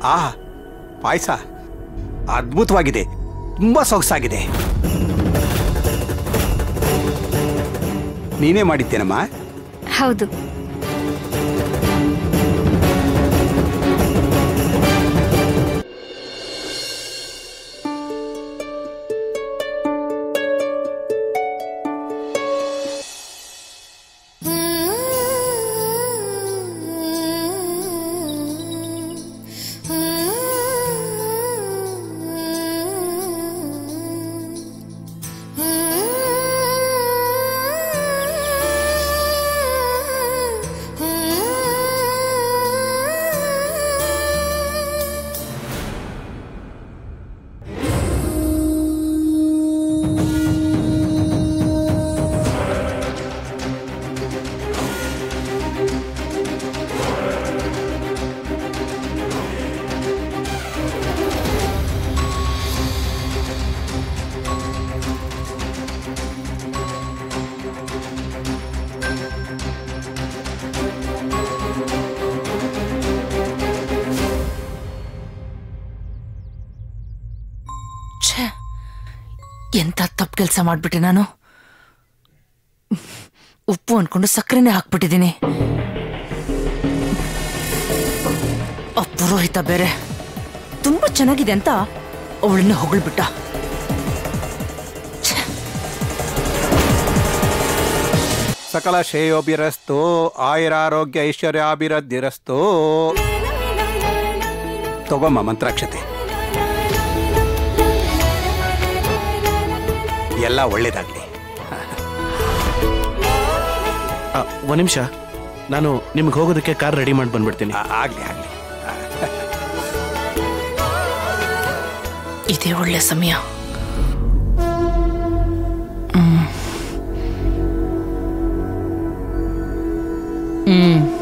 ಆ ಪಾಯಸ ಅದ್ಭುತವಾಗಿದೆ ತುಂಬ ಸೊಗಸಾಗಿದೆ ನೀನೇ ಮಾಡಿದ್ದೇನಮ್ಮ ಹೌದು ಛೇ ಎಂತ ತಪ್ಪು ಕೆಲಸ ಮಾಡ್ಬಿಟ್ಟೆ ನಾನು ಉಪ್ಪು ಅನ್ಕೊಂಡು ಸಕ್ಕರೆನೇ ಹಾಕ್ಬಿಟ್ಟಿದ್ದೀನಿ ಆ ಪುರೋಹಿತ ಬೇರೆ ತುಂಬಾ ಚೆನ್ನಾಗಿದೆ ಅಂತ ಅವಳನ್ನೇ ಹೊಗಳ್ಬಿಟ್ಟ ಛೇ, ಸಕಲ ಶ್ರೇಯೋಭಿರಸ್ತು ಆಯುರಾರೋಗ್ಯ ಐಶ್ವರ್ಯಾಭಿವೃದ್ಧಿರಸ್ತು ತಗೊಮ್ಮ ಮಂತ್ರಾಕ್ಷತೆ ಎಲ್ಲ ಒಳ್ಳೇದಾಗ್ಲಿ ಆ, ಒಂದ್ ನಿಮಿಷ ನಾನು ನಿಮ್ಗೆ ಹೋಗೋದಕ್ಕೆ ಕಾರ್ ರೆಡಿ ಮಾಡಿ ಬಂದ್ಬಿಡ್ತೀನಿ ಆ, ಆಗ್ಲಿ ಆಗ್ಲಿ ಇದೇ ಒಳ್ಳೆ ಸಮಯ ಹ್ಮ್ ಹ್ಮ್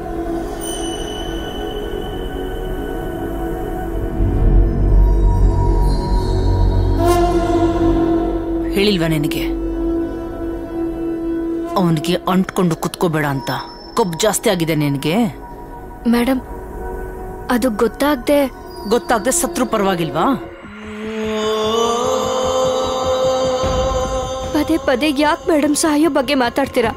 ಹೇಳಿಲ್ವಾ ನಿನಗೆ ಅವನಿಗೆ ಅಂಟ್ಕೊಂಡು ಕುತ್ಕೋಬೇಡ ಅಂತ ಕೊಬ್ಬು ಜಾಸ್ತಿ ಆಗಿದೆ ನಿನಗೆ ಮೇಡಮ್ ಅದು ಗೊತ್ತಾಗ್ದೆ ಗೊತ್ತಾಗದೆ ಸತ್ರು ಪರವಾಗಿಲ್ವಾ ಪದೇ ಪದೇ ಯಾಕೆ ಮೇಡಮ್ ಸಾಯೋ ಬಗ್ಗೆ ಮಾತಾಡ್ತೀರಾ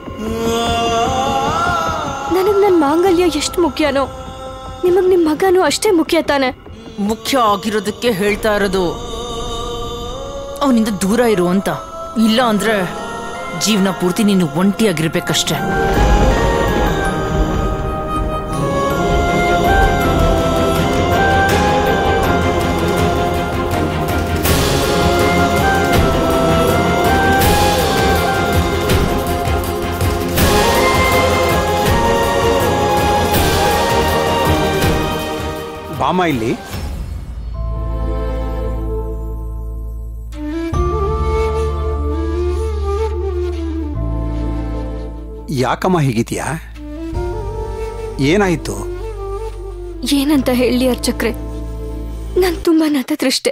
ನನಗ್ ನನ್ನ ಮಾಂಗಲ್ಯ ಎಷ್ಟು ಮುಖ್ಯನೋ ನಿಮಗ್ ನಿಮ್ ಮಗನೂ ಅಷ್ಟೇ ಮುಖ್ಯ ತಾನೆ ಮುಖ್ಯ ಆಗಿರೋದಕ್ಕೆ ಹೇಳ್ತಾ ಇರೋದು ಅವನಿಂದ ದೂರ ಇರು ಅಂತ ಇಲ್ಲ ಅಂದ್ರೆ ಜೀವನ ಪೂರ್ತಿ ನೀನು ಒಂಟಿಯಾಗಿರ್ಬೇಕಷ್ಟೆ ಬಾಮ ಇಲ್ಲಿ ಯಾಕಮ್ಮ ಹೀಗಿದ್ಯಾ ಏನಾಯ್ತು ಏನಂತ ಹೇಳಿ ಅರ್ಚಕ್ರೆ ನನ್ ತುಂಬಾ ನತದೃಷ್ಟೆ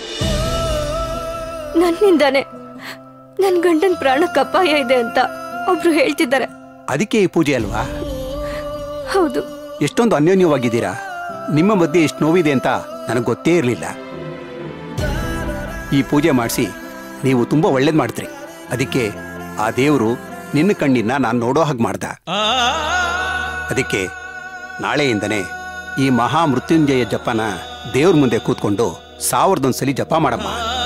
ನನ್ನಿಂದಾನೆ ನನ್ ಗಂಡನ್ ಪ್ರಾಣಕ್ಕೆ ಅಪಾಯ ಇದೆ ಅಂತ ಒಬ್ರು ಹೇಳ್ತಿದ್ದಾರೆ ಅದಕ್ಕೆ ಈ ಪೂಜೆ ಅಲ್ವಾ ಹೌದು ಎಷ್ಟೊಂದು ಅನ್ಯೋನ್ಯವಾಗಿದ್ದೀರಾ ನಿಮ್ಮ ಮಧ್ಯೆ ಎಷ್ಟು ನೋವಿದೆ ಅಂತ ನನಗೆ ಗೊತ್ತೇ ಇರಲಿಲ್ಲ ಈ ಪೂಜೆ ಮಾಡಿಸಿ ನೀವು ತುಂಬ ಒಳ್ಳೇದು ಮಾಡ್ತೀರಿ ಅದಕ್ಕೆ ಆ ದೇವರು ನಿನ್ನ ಕಣ್ಣಿನ ನಾನು ನೋಡೋ ಹಾಗೆ ಮಾಡ್ದ ಅದಕ್ಕೆ ನಾಳೆಯಿಂದನೇ ಈ ಮಹಾ ಮೃತ್ಯುಂಜಯ ಜಪನ ದೇವ್ರ ಮುಂದೆ ಕೂತ್ಕೊಂಡು ಸಾವಿರದೊಂದು ಸಲ ಜಪ ಮಾಡಮ್ಮ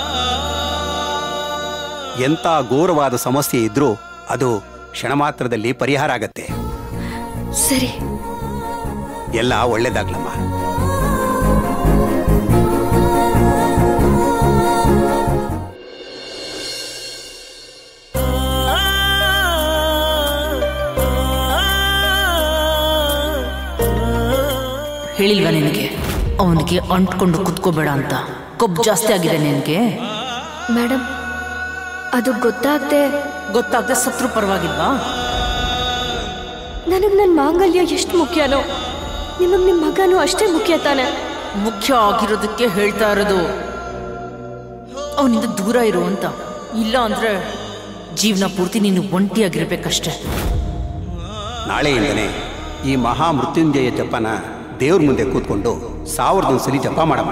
ಎಂಥ ಘೋರವಾದ ಸಮಸ್ಯೆ ಇದ್ರೂ ಅದು ಕ್ಷಣ ಮಾತ್ರದಲ್ಲಿ ಪರಿಹಾರ ಆಗತ್ತೆ ಸರಿ ಎಲ್ಲ ಒಳ್ಳೇದಾಗ್ಲಮ್ಮ ಹೇಳಿಲ್ವಾ ನಿನಗೆ ಅವನಿಗೆ ಅಂಟ್ಕೊಂಡು ಕುತ್ಕೋಬೇಡ ಅಂತ ಕೊಬ್ಬು ಜಾಸ್ತಿ ಆಗಿದೆ ನಿನಗೆ ಮೇಡಮ್ ಅದು ಗೊತ್ತಾಗ್ದೆ ಗೊತ್ತಾಗದೆ ಸತ್ರು ಪರವಾಗಿಲ್ವಾ ನನಗ್ ನನ್ನ ಮಾಂಗಲ್ಯ ಎಷ್ಟು ಮುಖ್ಯನೋ ನಿಮಗ್ ನಿಮ್ ಮಗನೂ ಅಷ್ಟೇ ಮುಖ್ಯ ತಾನೆ ಮುಖ್ಯ ಆಗಿರೋದಕ್ಕೆ ಹೇಳ್ತಾ ಇರೋದು ಅವನಿಂದ ದೂರ ಇರು ಅಂತ ಇಲ್ಲ ಅಂದ್ರೆ ಜೀವನ ಪೂರ್ತಿ ನೀನು ಒಂಟಿಯಾಗಿರ್ಬೇಕಷ್ಟೆ ನಾಳೆಯಿಂದನೇ ಈ ಮಹಾ ಮೃತ್ಯುಂಜಯ ಜಪನ ದೇವ್ರ ಮುಂದೆ ಕೂತ್ಕೊಂಡು ಸಾವಿರದೊಂದು ಸಲ ಜಪ ಮಾಡಮ್ಮ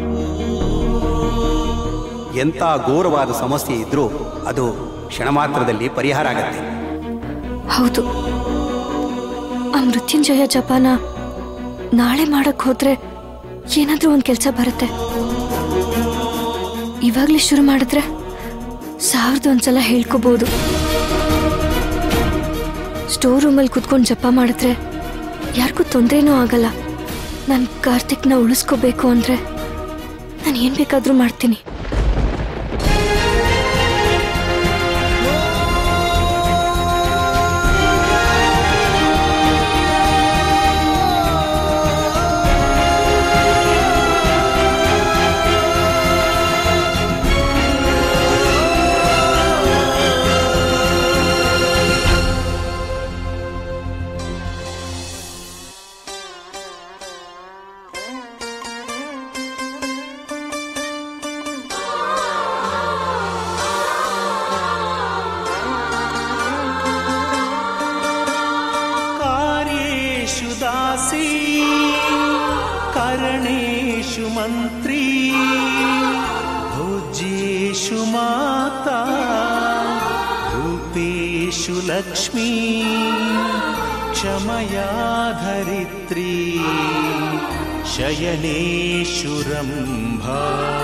ಎಂಥ ಘೋರವಾದ ಸಮಸ್ಯೆ ಇದ್ರೂ ಅದು ಕ್ಷಣ ಮಾತ್ರದಲ್ಲಿ ಪರಿಹಾರ ಆಗತ್ತೆ ಹೌದು ಆ ಮೃತ್ಯುಂಜಯ ಜಪಾನ ನಾಳೆ ಮಾಡಕ್ ಹೋದ್ರೆ ಏನಾದ್ರೂ ಒಂದ್ ಕೆಲ್ಸ ಬರುತ್ತೆ ಇವಾಗ್ಲೇ ಶುರು ಮಾಡಿದ್ರೆ ಸಾವಿರದ ಒಂದ್ಸಲ ಹೇಳ್ಕೋಬಹುದು ಸ್ಟೋರ್ ರೂಮಲ್ಲಿ ಕುತ್ಕೊಂಡು ಜಪ ಮಾಡಿದ್ರೆ ಯಾರಿಗೂ ತೊಂದರೆನೂ ಆಗಲ್ಲ ನಾನು ಕಾರ್ತಿಕ್ನ ಉಳಿಸ್ಕೋಬೇಕು ಅಂದ್ರೆ ನಾನು ಏನ್ ಬೇಕಾದ್ರೂ ಮಾಡ್ತೀನಿ कार्येषु दासी करणेषु मन्त्री भोज्येषु माता रूपेषु लक्ष्मी क्षमया धरित्री शयनेषु रम्भा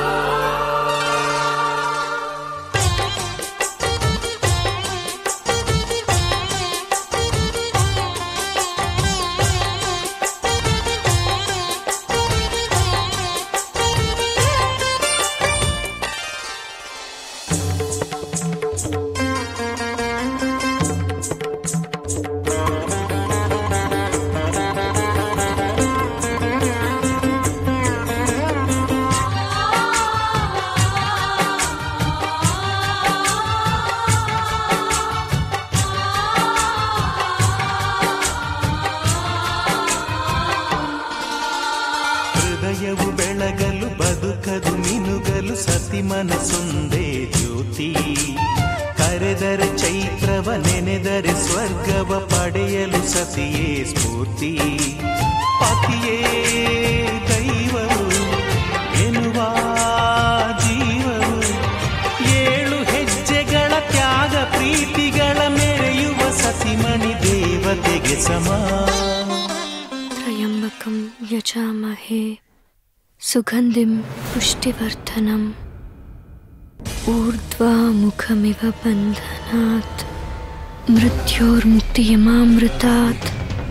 ಹೃದಯವು ಬೆಳಗಲು ಬದುಕದು ಮಿನುಗಲು ಸತಿ ಮನಸ್ಸೊಂದೇ ಜ್ಯೋತಿ ಕರೆದರೆ ಚೈತ್ರವ ನೆನೆದರೆ ಸ್ವರ್ಗವ ಪಡೆಯಲು ಸತಿಯೇ ಸ್ಫೂರ್ತಿ ಪತಿಯೇ ದೈವವು ಎನ್ನುವ ಜೀವವು ಏಳು ಹೆಜ್ಜೆಗಳ ತ್ಯಾಗ ಪ್ರೀತಿಗಳ ಮೆರೆಯುವ ಸತಿಮಣಿ ದೇವತೆಗೆ ಸಮ त्रयम्बकं यजामहे सुगन्धिं पुष्टिवर्धनम् ऊर्ध्वामुखमिव बन्धनात् मृत्योर्मुक्तियमामृतात्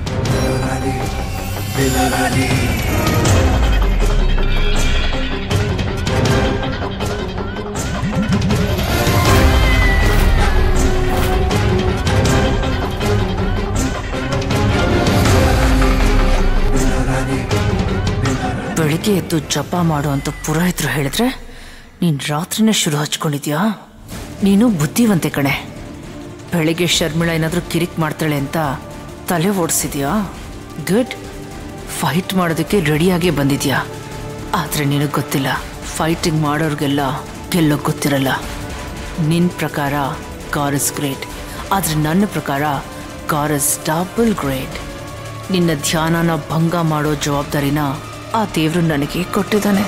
ಬೆಳಿಗ್ಗೆ ಎದ್ದು ಜಪ ಮಾಡು ಅಂತ ಪುರೋಹಿತರು ಹೇಳಿದ್ರೆ ನೀನ್ ರಾತ್ರಿನೇ ಶುರು ಹಚ್ಕೊಂಡಿದ್ಯಾ ನೀನು ಬುದ್ಧಿವಂತೆ ಕಣೆ ಬೆಳಿಗ್ಗೆ ಶರ್ಮಿಳಾ ಏನಾದರೂ ಕಿರಿಕ್ ಮಾಡ್ತಾಳೆ ಅಂತ ತಲೆ ಓಡಿಸಿದ್ಯಾ ಗುಡ್ ಫೈಟ್ ಮಾಡೋದಕ್ಕೆ ರೆಡಿಯಾಗೇ ಬಂದಿದ್ಯಾ ಆದರೆ ನಿನಗೆ ಗೊತ್ತಿಲ್ಲ ಫೈಟಿಂಗ್ ಮಾಡೋರಿಗೆಲ್ಲ ಗೆಲ್ಲೋ ಗೊತ್ತಿರಲ್ಲ ನಿನ್ನ ಪ್ರಕಾರ ಗಾರ್ ಇಸ್ ಗ್ರೇಟ್ ಆದರೆ ನನ್ನ ಪ್ರಕಾರ ಗಾರ್ ಇಸ್ ಡಬಲ್ ಗ್ರೇಟ್ ನಿನ್ನ ಧ್ಯಾನನ ಭಂಗ ಮಾಡೋ ಜವಾಬ್ದಾರಿನ ಆ ದೇವರು ನನಗೆ ಕೊಟ್ಟಿದ್ದಾನೆ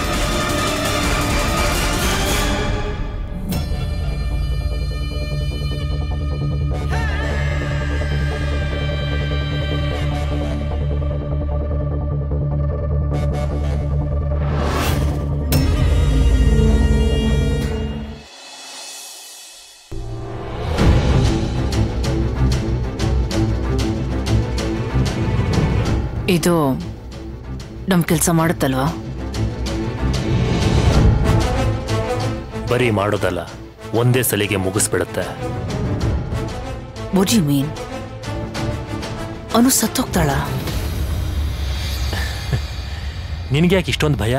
ಇದು ನಮ್ಮ ಕೆಲಸ ಮಾಡುತ್ತಲ್ವಾ ಬರೀ ಮಾಡೋದಲ್ಲ ಒಂದೇ ಸಲಿಗೆ ಮುಗಿಸ್ಬಿಡುತ್ತೆ ವಾಟ್ ಯು ಮೀನ್ ಅವನು ಸತ್ತೋಗ್ತಾಳ ನಿನಗೆ ಯಾಕೆ ಇಷ್ಟೊಂದು ಭಯ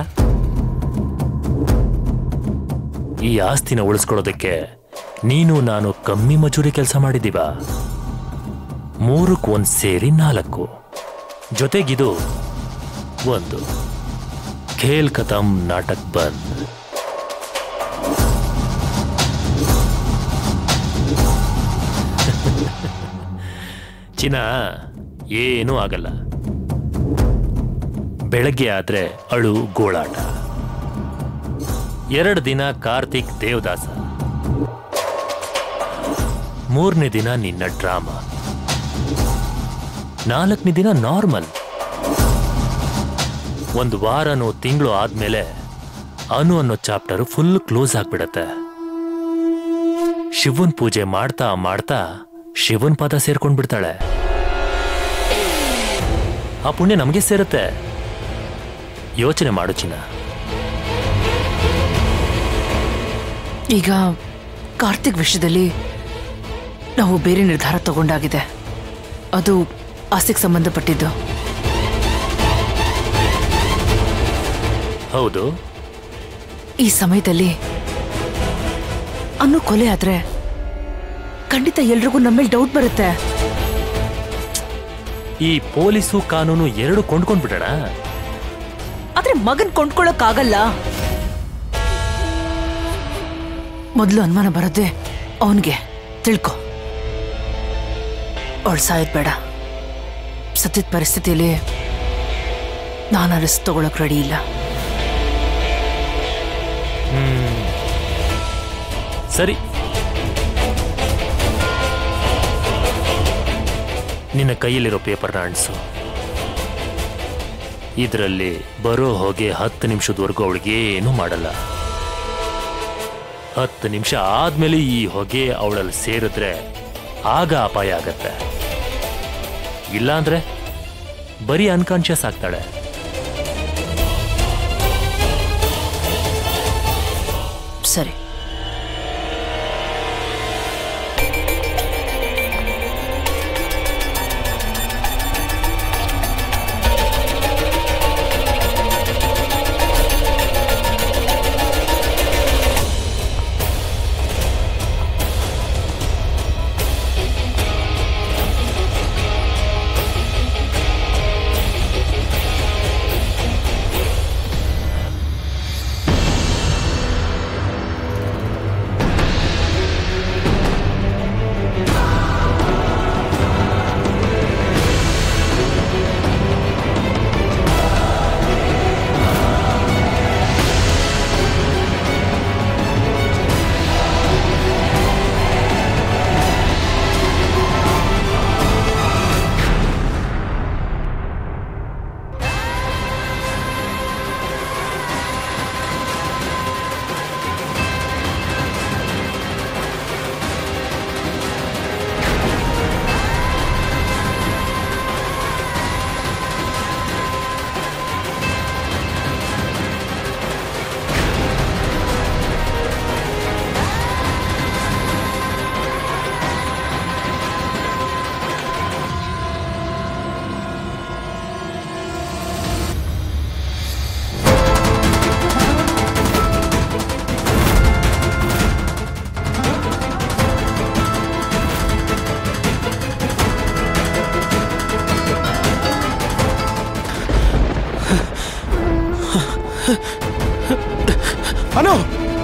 ಈ ಆಸ್ತಿನ ಉಳಿಸ್ಕೊಳ್ಳೋದಕ್ಕೆ ನೀನು ನಾನು ಕಮ್ಮಿ ಮಜೂರಿ ಕೆಲಸ ಮಾಡಿದೀವ ಮೂರಕ್ಕೆ ಒಂದು ಸೇರಿ ನಾಲ್ಕು ಜೊತೆಗಿದು ಒಂದು ಖೇಲ್ ಖತಮ್ ನಾಟಕ್ ಬಂದ್ ಚಿನ್ನ ಏನೂ ಆಗಲ್ಲ ಬೆಳಗ್ಗೆ ಆದ್ರೆ ಅಳು ಗೋಳಾಟ ಎರಡು ದಿನ ಕಾರ್ತಿಕ್ ದೇವದಾಸ ಮೂರನೇ ದಿನ ನಿನ್ನ ಡ್ರಾಮಾ ನಾಲ್ಕನೇ ದಿನ ನಾರ್ಮಲ್ ಒಂದು ವಾರನೋ ತಿಂಗಳು ಆದ್ಮೇಲೆ ಅನು ಅನ್ನೋ ಚಾಪ್ಟರ್ ಫುಲ್ ಕ್ಲೋಸ್ ಆಗ್ಬಿಡತ್ತೆ ಶಿವನ್ ಪೂಜೆ ಮಾಡ್ತಾ ಮಾಡ್ತಾ ಶಿವನ್ ಪಾದ ಸೇರ್ಕೊಂಡ್ ಬಿಡ್ತಾಳೆ ಆ ಪುಣ್ಯ ನಮಗೆ ಸೇರುತ್ತೆ ಯೋಚನೆ ಮಾಡು ಚಿನ್ನ ಈಗ ಕಾರ್ತಿಕ್ ವಿಷಯದಲ್ಲಿ ನಾವು ಬೇರೆ ನಿರ್ಧಾರ ತಗೊಂಡಾಗಿದೆ ಅದು ಆಸ್ತಿಗೆ ಸಂಬಂಧಪಟ್ಟಿದ್ದು ಹೌದು ಈ ಸಮಯದಲ್ಲಿ ಅನ್ನೋ ಕೊಲೆ ಆದ್ರೆ ಖಂಡಿತ ಎಲ್ರಿಗೂ ನಮ್ಮೇಲೆ ಡೌಟ್ ಬರುತ್ತೆ ಈ ಪೊಲೀಸು ಕಾನೂನು ಎರಡು ಕೊಂಡ್ಕೊಂಡ್ಬಿಡೋಣ ಆದ್ರೆ ಮಗನ್ ಕೊಂಡ್ಕೊಳಕ್ಕಾಗಲ್ಲ ಮೊದಲು ಅನುಮಾನ ಬರೋದೇ ಅವನ್ಗೆ ತಿಳ್ಕೊ ಅವಳು ಸಾಯೋದ್ ಬೇಡ ಸತ್ಯದ ಪರಿಸ್ಥಿತಿಯಲ್ಲಿ ನಾನು ರಿಸ್ಕ್ ತಗೊಳಕ್ ರೆಡಿ ಇಲ್ಲ ಸರಿ ನಿನ್ನ ಕೈಯಲ್ಲಿರೋ ಪೇಪರ್ನ ಅಣಿಸು ಇದರಲ್ಲಿ ಬರೋ ಹೊಗೆ ಹತ್ತು ನಿಮಿಷದವರೆಗೂ ಅವಳಿಗೆ ಏನೂ ಮಾಡಲ್ಲ ಹತ್ತು ನಿಮಿಷ ಆದ್ಮೇಲೆ ಈ ಹೊಗೆ ಅವಳಲ್ಲಿ ಸೇರಿದ್ರೆ ಆಗ ಅಪಾಯ ಆಗತ್ತೆ ಇಲ್ಲಾಂದ್ರೆ ಬರೀ ಅನ್ಕಾನ್ಶಿಯಸ್ ಆಗ್ತಾಳೆ ಸರಿ ಅನು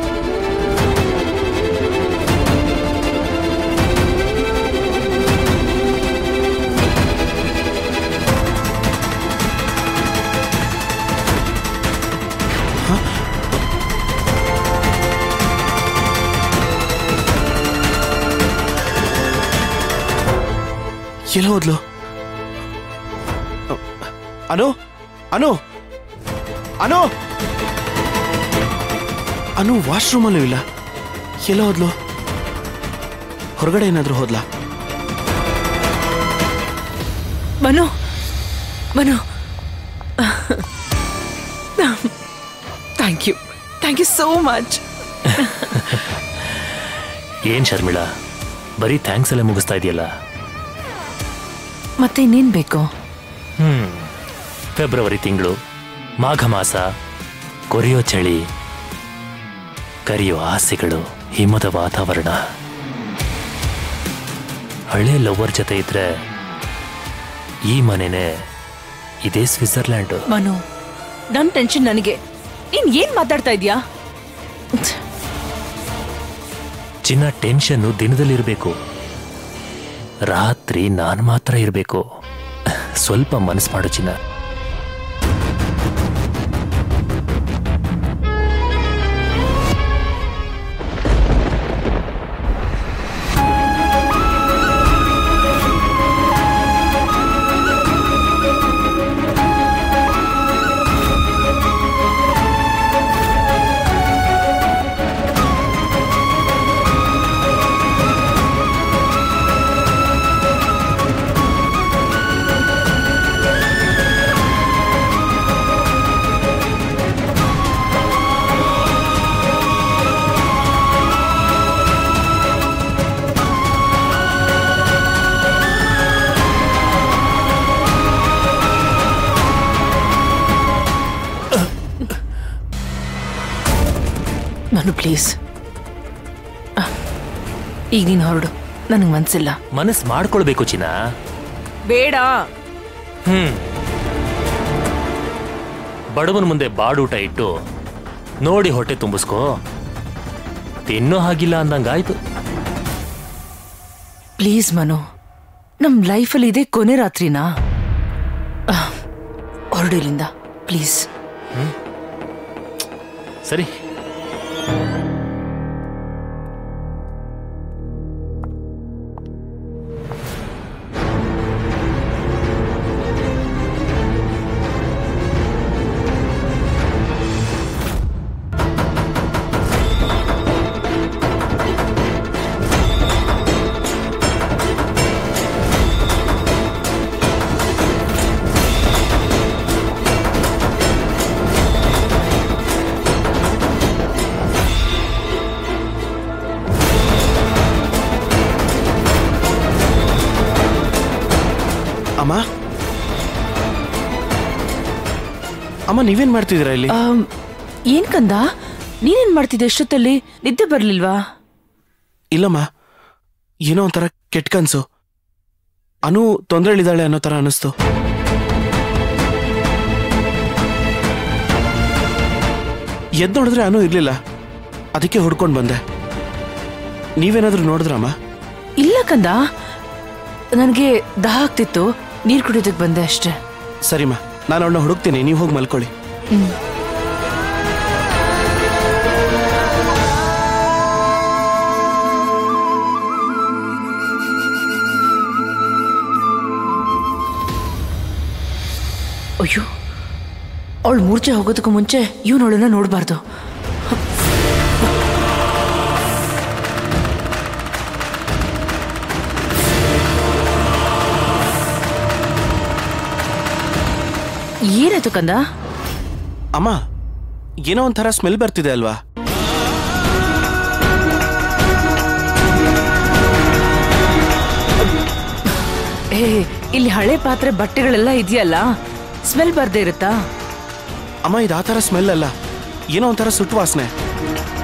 ಎಲ್ಲಿ ಹೋದ್ಲು ಅನು ಅನು ಅನು ಅನು ವಾಶ್ರೂಮಲ್ಲೂ ಇಲ್ಲ ಎಲ್ಲ ಹೋದ್ಲು ಹೊರಗಡೆ ಏನಾದ್ರೂ ಹೋದ್ಲಾ Manu Manu thank you thank you so much ಏನ್ ಶರ್ಮಿಳಾ ಬರೀ ಥ್ಯಾಂಕ್ಸ್ ಅಲ್ಲೇ ಮುಗಿಸ್ತಾ ಇದೆಯಲ್ಲ ಮತ್ತೆ ಇನ್ನೇನ್ ಬೇಕು ಹ್ಮ್ ಫೆಬ್ರವರಿ ತಿಂಗಳು ಮಾಘ ಮಾಸ ಕೊರೆಯೋ ಚಳಿ ಕರಿಯೋ ಆಸೆಗಳು ಹಿಮದ ವಾತಾವರಣ ಹಳೆ ಲವರ್ ಜೊತೆ ಇದ್ರೆ ಈ ಮನೆನೇ ಇದೇ ಸ್ವಿಟ್ಜರ್ಲ್ಯಾಂಡ್ ಮನು ನನ್ ಟೆನ್ಷನ್ ನನಗೆ ನೀನ್ ಏನ್ ಮಾತಾಡ್ತಾ ಇದ್ಯಾ ಚಿನ್ನ ಟೆನ್ಷನ್ನು ದಿನದಲ್ಲಿರಬೇಕು ರಾತ್ರಿ ನಾನು ಮಾತ್ರ ಇರಬೇಕು ಸ್ವಲ್ಪ ಮನಸ್ಸು ಮಾಡು ಚಿನ್ನ ಮನು ಪ್ಲೀಸ್ ಈಗ ನೀನು ಹೊರಡು ನನಗೆ ಮನ್ಸಿಲ್ಲ ಮನಸ್ಸು ಮಾಡ್ಕೊಳ್ಬೇಕು ಚಿನ್ನ ಬೇಡ ಹ್ಮ್ ಬಡವನ ಮುಂದೆ ಬಾಡೂಟ ಇಟ್ಟು ನೋಡಿ ಹೊಟ್ಟೆ ತುಂಬಿಸ್ಕೋ ತಿನ್ನೋ ಹಾಗಿಲ್ಲ ಅಂದಂಗಾಯ್ತು ಪ್ಲೀಸ್ ಮನು ನಮ್ಮ ಲೈಫಲ್ಲಿ ಇದೇ ಕೊನೆ ರಾತ್ರಿನಾ ಆಹ್, ಹೊರಡು ಇಲ್ಲಿಂದ ಪ್ಲೀಸ್ ಸರಿ ಅಮ್ಮ ಅಮ್ಮ ನೀವೇನ್ ಮಾಡ್ತಿದ್ದೀರಾ ಇಲ್ಲಿ ಆಮ್, ಏನ್ ಕಂದ ನೀನೇನ್ ಮಾಡ್ತಿದ್ದೆ ಎಷ್ಟೊತ್ತಲ್ಲಿ ನಿದ್ದೆ ಬರ್ಲಿಲ್ವಾ ಇಲ್ಲಮ್ಮ ಏನೋ ಒಂಥರ ಕೆಟ್ಟ ಕನ್ಸು ಅನು ತೊಂದರೆಲಿದ್ದಾಳೆ ಅನ್ನೋ ತರ ಅನಿಸ್ತು ಎದ್ದು ನೋಡಿದ್ರೆ ಅನು ಇರ್ಲಿಲ್ಲ ಅದಕ್ಕೆ ಹುಡ್ಕೊಂಡು ಬಂದೆ ನೀವೇನಾದ್ರೂ ನೋಡಿದ್ರಮ್ಮ ಇಲ್ಲ ಕಂದ ನನಗೆ ದಾಹ ಆಗ್ತಿತ್ತು ನೀರ್ ಕುಡಿಯೋದಕ್ಕೆ ಬಂದೆ ಅಷ್ಟೇ ಸರಿಮ್ಮ ನಾನು ಅವಳನ್ನ ಹುಡುಕ್ತೀನಿ ನೀವು ಹೋಗಿ ಮಲ್ಕೊಳ್ಳಿ ಅಯ್ಯೋ ಅವಳು ಮೂರ್ಛೆ ಹೋಗೋದಕ್ಕೂ ಮುಂಚೆ ಇವನು ಅವಳನ್ನ ನೋಡಬಾರ್ದು ಏನಾಯ್ತು ಕಂದ ಅಮ್ಮ ಏನೋ ಒಂಥರ ಸ್ಮೆಲ್ ಬರ್ತಿದೆ ಅಲ್ವಾ ಏ ಇಲ್ಲಿ ಹಳೆ ಪಾತ್ರೆ ಬಟ್ಟೆಗಳೆಲ್ಲ ಇದೆಯಲ್ಲ ಸ್ಮೆಲ್ ಬರ್ದೇ ಇರುತ್ತಾ ಅಮ್ಮ ಇದು ಆ ಥರ ಸ್ಮೆಲ್ ಅಲ್ಲ ಏನೋ ಒಂಥರ ಸುಟ್ಟು ವಾಸನೆ